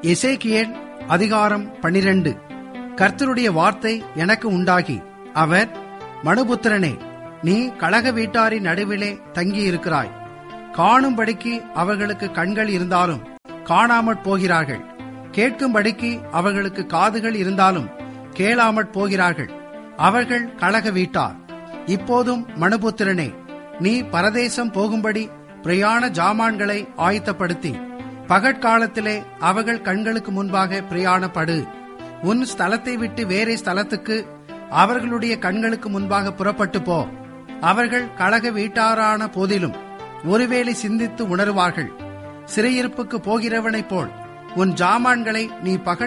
எசேக்கியேல் அதிகாரம் பனிரெண்டு கர்த்தருடைய வார்த்தை எனக்கு உண்டாகி அவர் மனுபுத்திரனே நீ கழக வீட்டாரின் நடுவிலே தங்கியிருக்கிறாய் காணும்படிக்கு அவர்களுக்கு கண்கள் இருந்தாலும் காணாமற் போகிறார்கள் கேட்கும்படிக்கு அவர்களுக்கு காதுகள் இருந்தாலும் கேளாமற் போகிறார்கள் அவர்கள் கழக வீட்டார் இப்போதும் மனுபுத்திரனே நீ பரதேசம் போகும்படி பிரயாண ஜாமான்களை ஆயத்தப்படுத்தி பகற்காலத்திலே அவர்கள் கண்களுக்கு முன்பாக பிரயாணப்படு உன் ஸ்தலத்தை விட்டு வேறே ஸ்தலத்துக்கு அவர்களுடைய கண்களுக்கு முன்பாக புறப்பட்டு போ அவர்கள் கழக வீட்டாரான போதிலும் ஒருவேளை சிந்தித்து உணருவார்கள் சிறையிருப்புக்கு போகிறவனைப் போல் உன் ஜாமான்களை நீ பகற்